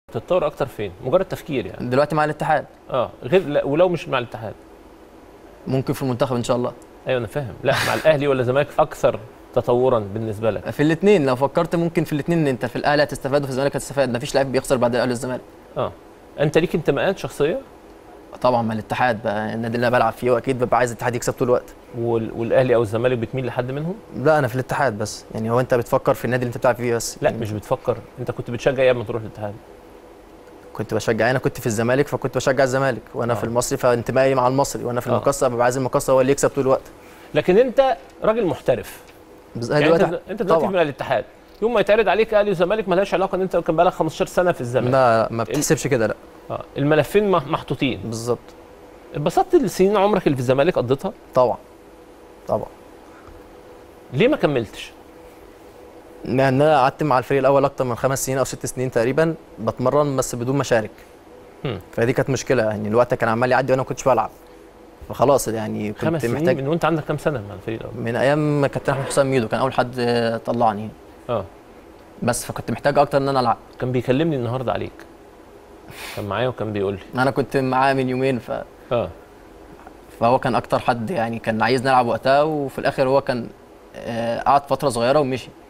تتطور اكتر فين مجرد تفكير يعني دلوقتي مع الاتحاد اه غير لا ولو مش مع الاتحاد ممكن في المنتخب ان شاء الله ايوه انا فاهم لا مع الاهلي ولا الزمالك اكثر تطورا بالنسبه لك في الاثنين لو فكرت ممكن في الاثنين ان انت في الاهلي هتستفاد وفي الزمالك هتستفاد مفيش لاعب بيخسر بعد الاهلي والزمالك اه انت ليك انتماءات شخصيه طبعا مع الاتحاد بقى النادي اللي انا بلعب فيه واكيد ببقى عايز الاتحاد يكسب طول الوقت وال... والاهلي او الزمالك بتميل لحد منهم لا انا في الاتحاد بس يعني هو انت بتفكر في النادي اللي انت بتلعب فيه بس لا يعني مش بتفكر انت كنت بتشجع ايه قبل ما تروح الاتحاد كنت بشجع انا كنت في الزمالك فكنت بشجع الزمالك وانا آه. في المصري فانتمائي مع المصري وانا في آه. المقصه ببقى عايز المقصه هو اللي يكسب طول الوقت لكن انت راجل محترف بس يعني دلوقتي انت, انت دلوقتي طبعا. من الاتحاد يوم ما يتعرض عليك اهلي وزمالك ملهاش علاقه ان انت كان بقالك 15 سنه في الزمالك لا ما بتحسبش كده لا اه الملفين مح- محطوطين بالظبط اتبسطت السنين عمرك اللي في الزمالك قضيتها طبعا طبعا ليه ما كملتش ان انا قعدت مع الفريق الاول اكتر من خمس سنين او ست سنين تقريبا بتمرن بس بدون مشارك هم. فدي كانت مشكله يعني الوقت كان عمال يعدي وانا ما كنتش بلعب فخلاص يعني كنت خمس سنين محتاج من وانت عندك كام سنه مع الفريق الاول من ايام كابتن احمد حسام ميدو كان اول حد آه، طلعني اه بس فكنت محتاج اكتر ان انا العب كان بيكلمني النهارده عليك كان معايا وكان بيقول لي انا كنت معاه من يومين ف... اه فهو كان اكتر حد يعني كان عايز نلعب وقتها وفي الاخر هو كان آه، قعد فتره صغيره ومشي